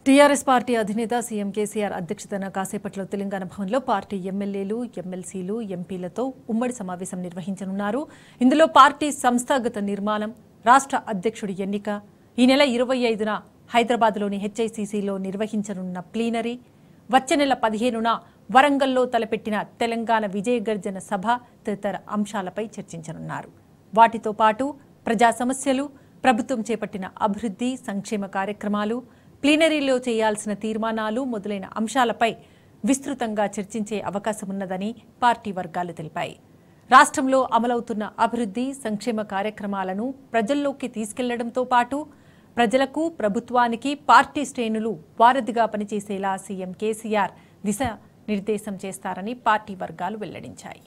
TRS party అధినేత CM KCR అధ్యక్షతన కాసేపట్లో తెలంగాణ భవన్లో పార్టీ ఎమ్మెల్యేలు ఎమ్మెల్సీలు ఎంపీలతో ఉమ్మడి సమావేశం నిర్వహించనున్నారు ఇందులో పార్టీ సంస్థాగత నిర్మాణం రాష్ట్ర అధ్యక్షుడి ఎన్నిక ఈ నెల ఇరవై ఐదున హైదరాబాద్లోని హెచ్ఐసిసిలో నిర్వహించనున్న ప్లీనరీ వచ్చే నెల పదిహేనున వరంగల్లో తలపెట్టిన తెలంగాణ విజయ గర్జన సభ తదితర అంశాలపై చర్చించనున్నారు వాటితో పాటు ప్రజా సమస్యలు ప్రభుత్వం చేపట్టిన అభివృద్ధి సంక్షేమ కార్యక్రమాలు ప్లీనరీలో చేయాల్సిన తీర్మానాలు మొదలైన అంశాలపై విస్తృతంగా చర్చించే అవకాశమున్నదని పార్టీ వర్గాలు తెలిపాయి రాష్ట్రంలో అమలవుతున్న అభివృద్ధి సంక్షేమ కార్యక్రమాలను ప్రజల్లోకి తీసుకెళ్లడంతో పాటు ప్రజలకు ప్రభుత్వానికి పార్టీ శ్రేణులు వారధిగా పనిచేసేలా సీఎం కేసీఆర్ దిశ నిర్దేశం చేస్తారని పార్టీ వర్గాలు వెల్లడించాయి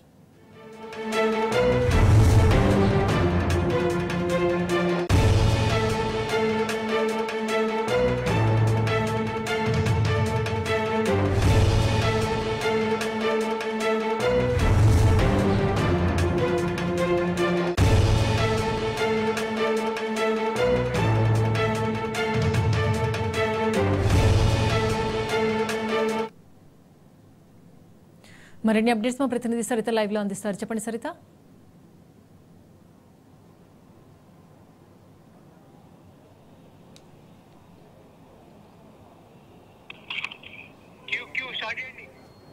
మరిన్ని అప్డేట్స్ మా ప్రతినిధి సరిత లైవ్ లో అందిస్తారు చెప్పండి సరిత క్యూ క్యూ స్టార్ట్ చేయండి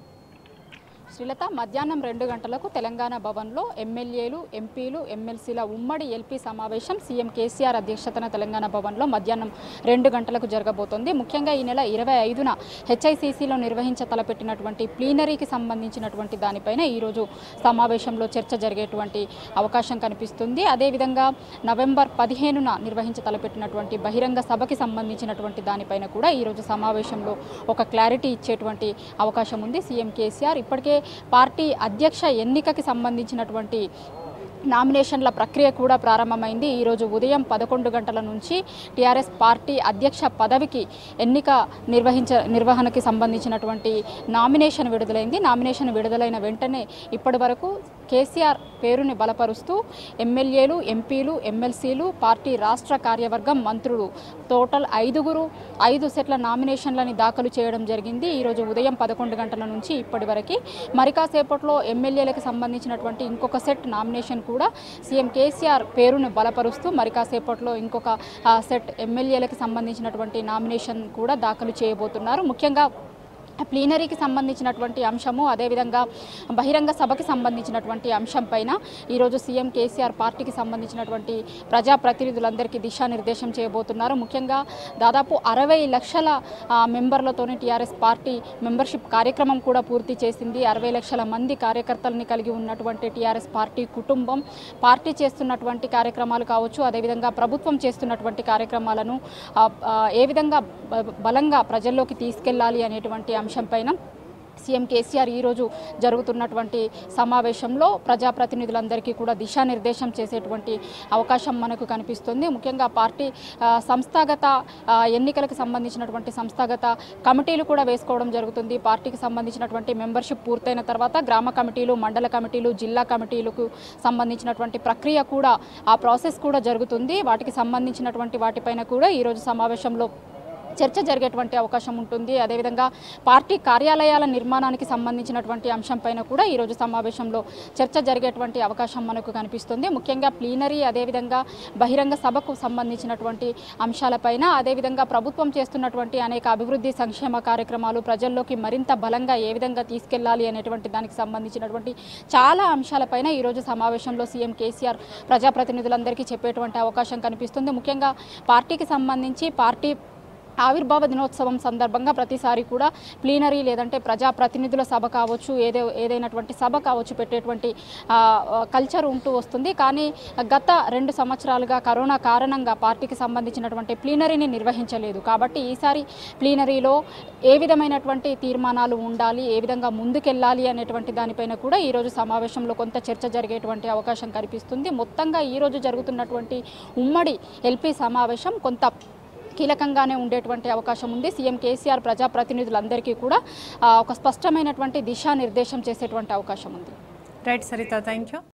శ్రీలత మధ్యాహ్నం రెండు గంటలకు తెలంగాణ భవన్లో ఎమ్మెల్యేలు ఎంపీలు ఎమ్మెల్సీల ఉమ్మడి ఎల్పీ సమావేశం సీఎం కేసీఆర్ అధ్యక్షతన తెలంగాణ భవన్లో మధ్యాహ్నం రెండు గంటలకు జరగబోతోంది ముఖ్యంగా ఈ నెల ఇరవై ఐదున హెచ్ఐసిసిలో నిర్వహించ తలపెట్టినటువంటి ప్లీనరీకి సంబంధించినటువంటి దానిపైన ఈరోజు సమావేశంలో చర్చ జరిగేటువంటి అవకాశం కనిపిస్తుంది అదేవిధంగా నవంబర్ పదిహేనున నిర్వహించ తలపెట్టినటువంటి బహిరంగ సభకి సంబంధించినటువంటి దానిపైన కూడా ఈరోజు సమావేశంలో ఒక క్లారిటీ ఇచ్చేటువంటి అవకాశం ఉంది సీఎం కేసీఆర్ ఇప్పటికే పార్టీ అధ్యక్ష ఎన్నికకి సంబంధించినటువంటి నామినేషన్ల ప్రక్రియ కూడా ప్రారంభమైంది ఈరోజు ఉదయం పదకొండు గంటల నుంచి టీఆర్ఎస్ పార్టీ అధ్యక్ష పదవికి ఎన్నిక నిర్వహించ నిర్వహణకి సంబంధించినటువంటి నామినేషన్ విడుదలైంది నామినేషన్ విడుదలైన వెంటనే ఇప్పటి వరకు కేసీఆర్ పేరుని బలపరుస్తూ ఎమ్మెల్యేలు ఎంపీలు ఎమ్మెల్సీలు పార్టీ రాష్ట్ర కార్యవర్గం మంత్రులు టోటల్ ఐదుగురు ఐదు సెట్ల నామినేషన్లని దాఖలు చేయడం జరిగింది ఈరోజు ఉదయం పదకొండు గంటల నుంచి ఇప్పటి వరకు మరి కాసేపట్లో ఎమ్మెల్యేలకు సంబంధించినటువంటి ఇంకొక సెట్ నామినేషన్ కూడా సీఎం కేసీఆర్ పేరును బలపరుస్తూ మరి కాసేపట్లో ఇంకొక ఆ, సెట్ ఎమ్మెల్యేలకు సంబంధించినటువంటి నామినేషన్ కూడా దాఖలు చేయబోతున్నారు ముఖ్యంగా ప్లీనరీకి సంబంధించినటువంటి అంశము అదేవిధంగా బహిరంగ సభకి సంబంధించినటువంటి అంశం పైన ఈరోజు సీఎం కేసీఆర్ పార్టీకి సంబంధించినటువంటి ప్రజాప్రతినిధులందరికీ దిశానిర్దేశం చేయబోతున్నారు ముఖ్యంగా దాదాపు అరవై లక్షల ఆ, మెంబర్లతోని టీఆర్ఎస్ పార్టీ మెంబర్షిప్ కార్యక్రమం కూడా పూర్తి చేసింది అరవై లక్షల మంది కార్యకర్తలని కలిగి ఉన్నటువంటి టీఆర్ఎస్ పార్టీ కుటుంబం పార్టీ చేస్తున్నటువంటి కార్యక్రమాలు కావచ్చు అదేవిధంగా ప్రభుత్వం చేస్తున్నటువంటి కార్యక్రమాలను ఆ, ఆ, ఏ విధంగా బ- బలంగా ప్రజల్లోకి తీసుకెళ్లాలి అనేటువంటి అంశంపైన సీఎం కేసీఆర్ ఈరోజు జరుగుతున్నటువంటి సమావేశంలో ప్రజాప్రతినిధులందరికీ కూడా దిశానిర్దేశం చేసేటువంటి అవకాశం మనకు కనిపిస్తుంది ముఖ్యంగా పార్టీ ఆ, సంస్థాగత ఆ, ఎన్నికలకు సంబంధించినటువంటి సంస్థాగత కమిటీలు కూడా వేసుకోవడం జరుగుతుంది పార్టీకి సంబంధించినటువంటి మెంబర్షిప్ పూర్తయిన తర్వాత గ్రామ కమిటీలు మండల కమిటీలు జిల్లా కమిటీలకు సంబంధించినటువంటి ప్రక్రియ కూడా ఆ ప్రాసెస్ కూడా జరుగుతుంది వాటికి సంబంధించినటువంటి వాటిపైన కూడా ఈరోజు సమావేశంలో చర్చ జరిగేటువంటి అవకాశం ఉంటుంది అదేవిధంగా పార్టీ కార్యాలయాల నిర్మాణానికి సంబంధించినటువంటి అంశంపైన కూడా ఈరోజు సమావేశంలో చర్చ జరిగేటువంటి అవకాశం మనకు కనిపిస్తుంది ముఖ్యంగా ప్లీనరీ అదేవిధంగా బహిరంగ సభకు సంబంధించినటువంటి అంశాలపైన అదేవిధంగా ప్రభుత్వం చేస్తున్నటువంటి అనేక అభివృద్ధి సంక్షేమ కార్యక్రమాలు ప్రజల్లోకి మరింత బలంగా ఏ విధంగా తీసుకెళ్లాలి అనేటువంటి దానికి సంబంధించినటువంటి చాలా అంశాలపైన ఈరోజు సమావేశంలో సీఎం కేసీఆర్ ప్రజాప్రతినిధులందరికీ చెప్పేటువంటి అవకాశం కనిపిస్తుంది ముఖ్యంగా పార్టీకి సంబంధించి పార్టీ ఆవిర్భావ దినోత్సవం సందర్భంగా ప్రతిసారి కూడా ప్లీనరీ లేదంటే ప్రజాప్రతినిధుల సభ కావచ్చు ఏదో ఏదైనటువంటి సభ కావచ్చు పెట్టేటువంటి ఆ, ఆ, కల్చర్ ఉంటూ వస్తుంది కానీ గత రెండు సంవత్సరాలుగా కరోనా కారణంగా పార్టీకి సంబంధించినటువంటి ప్లీనరీని నిర్వహించలేదు కాబట్టి ఈసారి ప్లీనరీలో ఏ విధమైనటువంటి తీర్మానాలు ఉండాలి ఏ విధంగా ముందుకెళ్ళాలి అనేటువంటి దానిపైన కూడా ఈరోజు సమావేశంలో కొంత చర్చ జరిగేటువంటి అవకాశం కనిపిస్తుంది మొత్తంగా ఈరోజు జరుగుతున్నటువంటి ఉమ్మడి ఎల్పీ సమావేశం కొంత కీలకంగానే ఉండేటువంటి అవకాశం ఉంది సీఎం కేసీఆర్ ప్రజాప్రతినిధులందరికీ కూడా ఆ, ఒక స్పష్టమైనటువంటి దిశానిర్దేశం చేసేటువంటి అవకాశం ఉంది రైట్ సరిత థ్యాంక్ యూ